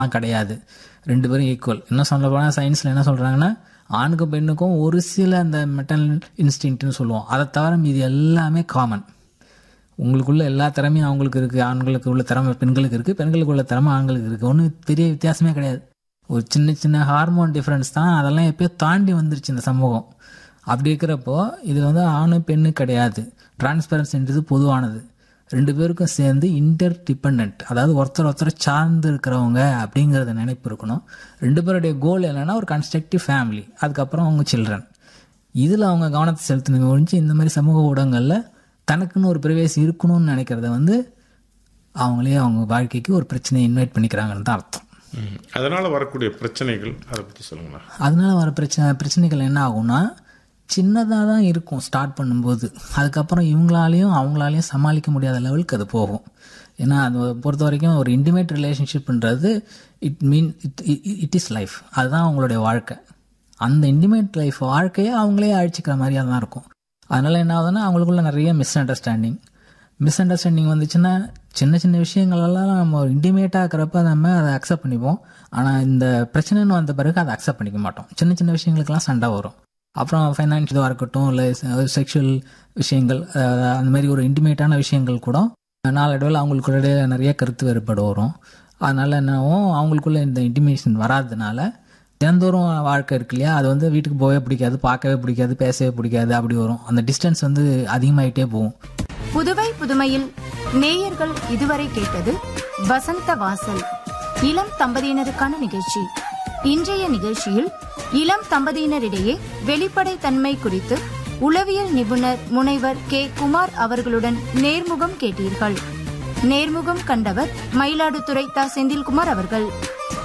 கிடையாது ரெண்டு பேரும் ஈக்குவல் என்ன சொல்ல போனால் சயின்ஸில் என்ன சொல்கிறாங்கன்னா ஆணுக்கும் பெண்ணுக்கும் ஒரு சில அந்த மெட்டல் இன்ஸ்டிங்க்ட்னு சொல்லுவோம் அதை தவிர மீதி எல்லாமே காமன் உங்களுக்குள்ள எல்லா திறமையும் அவங்களுக்கு இருக்குது ஆண்களுக்கு உள்ள திறமை பெண்களுக்கு இருக்குது பெண்களுக்கு உள்ள திறமை ஆண்களுக்கு இருக்குது ஒன்றும் பெரிய வித்தியாசமே கிடையாது ஒரு சின்ன சின்ன ஹார்மோன் டிஃப்ரென்ஸ் தான் அதெல்லாம் எப்பயோ தாண்டி வந்துருச்சு இந்த சமூகம் அப்படி இருக்கிறப்போ இது வந்து ஆணு பெண்ணு கிடையாது டிரான்ஸ்பரன்சின்றது பொதுவானது ரெண்டு பேருக்கும் சேர்ந்து இன்டர் டிபெண்ட் அதாவது ஒருத்தர் ஒருத்தர் சார்ந்து இருக்கிறவங்க அப்படிங்கிறத நினைப்பு இருக்கணும் ரெண்டு பேருடைய கோல் என்னன்னா ஒரு கன்ஸ்ட்ரக்டிவ் ஃபேமிலி அதுக்கப்புறம் அவங்க சில்ட்ரன் இதில் அவங்க கவனத்தை செலுத்தினது ஒழிஞ்சு இந்த மாதிரி சமூக ஊடகங்களில் தனக்குன்னு ஒரு பிரவேசி இருக்கணும்னு நினைக்கிறத வந்து அவங்களே அவங்க வாழ்க்கைக்கு ஒரு பிரச்சனையை இன்வைட் பண்ணிக்கிறாங்கன்னு தான் அர்த்தம் ம். அதனால வரக்கூடிய பிரச்சனைகள் அதை பற்றி சொல்லுங்களேன் அதனால வர பிரச்சனை பிரச்சனைகள் என்ன ஆகும்னா சின்னதாக தான் இருக்கும் ஸ்டார்ட் பண்ணும்போது அதுக்கப்புறம் இவங்களாலையும் அவங்களாலையும் சமாளிக்க முடியாத லெவலுக்கு அது போகும் ஏன்னா அது பொறுத்த வரைக்கும் ஒரு இன்டிமேட் ரிலேஷன்ஷிப்ன்றது it mean it it is life அதுதான் அவங்களுடைய வாழ்க்கை அந்த இன்டிமேட் லைஃப் வாழ்க்கையை அவங்களே அழிச்சிக்கிற மாதிரியாக தான் இருக்கும் அதனால என்ன ஆகுதுன்னா அவங்களுக்குள்ள நிறைய மிஸ் அண்டர்ஸ்டாண்டிங் மிஸ் அண்டர்ஸ்டாண்டிங் வந்துச்சுன்னா சின்ன சின்ன விஷயங்களெல்லாம் நம்ம இன்டிமேட்டாக இருக்கிறப்ப நம்ம அதை அக்செப்ட் பண்ணிப்போம் ஆனால் இந்த பிரச்சனைன்னு வந்த பிறகு அதை அக்செப்ட் பண்ணிக்க மாட்டோம் சின்ன சின்ன விஷயங்களுக்கெல்லாம் சண்டை வரும் அப்புறம் ஃபைனான்ஷியலாக இருக்கட்டும் இல்லை செக்ஷுவல் விஷயங்கள் அஹ், அந்த மாதிரி ஒரு இன்டிமேட்டான விஷயங்கள் கூட நாளடைவில் அவங்களுக்குள்ளே நிறைய கருத்து வேறுபாடு வரும் அதனால என்னவும் அவங்களுக்குள்ள இந்த இன்டிமேஷன் வராததுனால தினந்தோறும் வாழ்க்கை இருக்கு இல்லையா அது வந்து வீட்டுக்கு போகவே பிடிக்காது பார்க்கவே பிடிக்காது பேசவே பிடிக்காது அப்படி வரும் அந்த டிஸ்டன்ஸ் வந்து அதிகமாயிட்டே போகும் புதுவை புதுமையில் நேயர்கள் இதுவரை கேட்டது வசந்த வாசல் இளம் தம்பதியினருக்கான நிகழ்ச்சி இன்றைய நிகழ்ச்சியில் இளம் தம்பதியினரிடையே வெளிப்படை தன்மை குறித்து உளவியல் நிபுணர் முனைவர் கே குமார் அவர்களுடன் நேர்முகம் கேட்டீர்கள் நேர்முகம் கண்டவர் மயிலாடுதுறை தா செந்தில்குமார் அவர்கள்